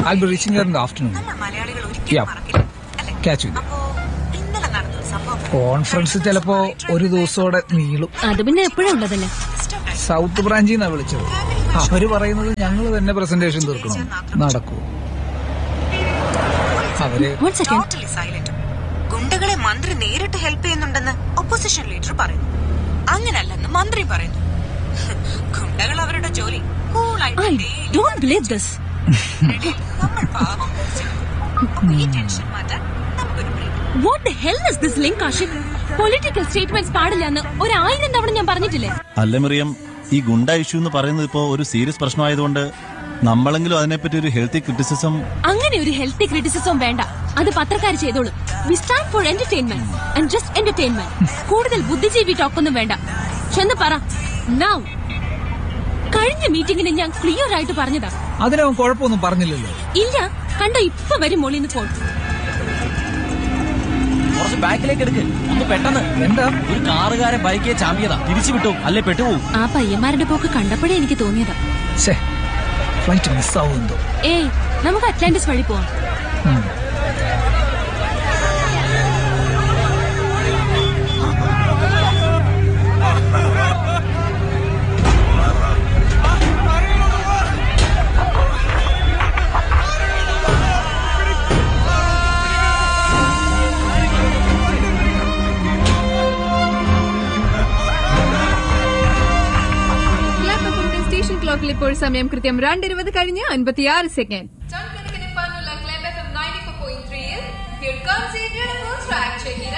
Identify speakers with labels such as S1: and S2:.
S1: I'll be reaching here in the afternoon.
S2: നമ്മൾ മലയാളികൾ ഒരിക്കലും
S1: Yeah.
S2: മറക്കില്ല അല്ലേ
S1: Catch you there.
S2: അപ്പോ ഇന്നലെ നടന്ന ഒരു സംഭവം
S1: കോൺഫറൻസ് ചിലപ്പോ ഒരു ദിവസത്തോടെ നീളും
S3: അത് പിന്നെ എപ്പോഴും ഉള്ളതല്ലേ
S1: സൗത്ത് ബ്രാഞ്ചിൽ നിന്നാണ് വിളിച്ചത് അവര് പറയുന്നത് ഞങ്ങൾ തന്നെ പ്രസന്റേഷൻ തീർക്കണം നടക്കൂ അവര്
S3: വൺ സെക്കൻഡ്
S2: ടോട്ടലി സൈലന്റ് ഗുണ്ടകളെ മന്ത്രി നേരിട്ട് ഹെൽപ്പ് ചെയ്യുന്നുണ്ടെന്ന് ഒപ്പോസിഷൻ ലീഡർ പറയുന്നു അങ്ങനല്ലെന്ന് മന്ത്രി പറയുന്നു ഗുണ്ടകൾ അവരുടെ ജോലി കൂളായിട്ട്
S3: I
S2: daily
S3: don't believe this
S2: ഇടയിൽ നമ്മൾ പാവം അപ്പൊ ഈ ടെൻഷൻ മാറ്റാൻ നമുക്കൊരു break
S3: what the hell is this link Ashiq political statements പാടില്ലെന്ന് ഒരു ആയിരം തവണ ഞാൻ പറഞ്ഞിട്ടില്ലേ
S4: അല്ല മറിയം ഈ ഗുണ്ട ഇഷ്യൂ എന്ന് പറയുന്നത് ഇപ്പോ ഒരു സീരിയസ് പ്രശ്നമായതുകൊണ്ട് നമ്മളെങ്കിലും അതിനെപ്പറ്റി ഒരു ഹെൽത്തി ക്രിറ്റിസിസം
S3: അങ്ങനെ ഒരു ഹെൽത്തി ക്രിറ്റിസിസം വേണ്ട അത് പത്രക്കാർ ചെയ്തോളൂ we stand for entertainment and just entertainment കൂടുതൽ ബുദ്ധിജീവി ടോക്കൊന്നും വേണ്ട ചെന്ന് പറ നൗ കഴിഞ്ഞ മീറ്റിംഗിന് ഞാൻ ക്ലിയർ ആയിട്ട് പറഞ്ഞതാ
S1: അതിനവൻ കുഴപ്പമൊന്നും പറഞ്ഞില്ലല്ലോ
S3: ഇല്ല കണ്ടോ ഇപ്പൊ വരും മോളിന്ന് ഫോൺ
S5: കുറച്ച് ബാക്കിലേക്ക് എടുക്ക് ഒന്ന് പെട്ടെന്ന്
S1: എന്താ
S5: ഒരു കാറുകാരൻ ബൈക്കിയെ ചാമ്പിയതാ തിരിച്ചു വിട്ടു അല്ലേ പെട്ടുപോകും
S3: ആ പയ്യന്മാരുടെ പോക്ക് കണ്ടപ്പോഴേ എനിക്ക് തോന്നിയതാ
S1: ഛേ ഫ്ലൈറ്റ് മിസ്സാവും എന്തോ
S3: ഏയ് നമുക്ക് അറ്റ്ലാന്റിസ് വഴി പോവാം
S1: ഉം.
S6: ക്ലബ് എഫിന്റെ സ്റ്റേഷൻ ക്ലോക്കിൽ ഇപ്പോൾ സമയം കൃത്യം രണ്ടിരുപത് കഴിഞ്ഞ് അൻപത്തിയാറ് second club F ninety four point ത്രീയിൽ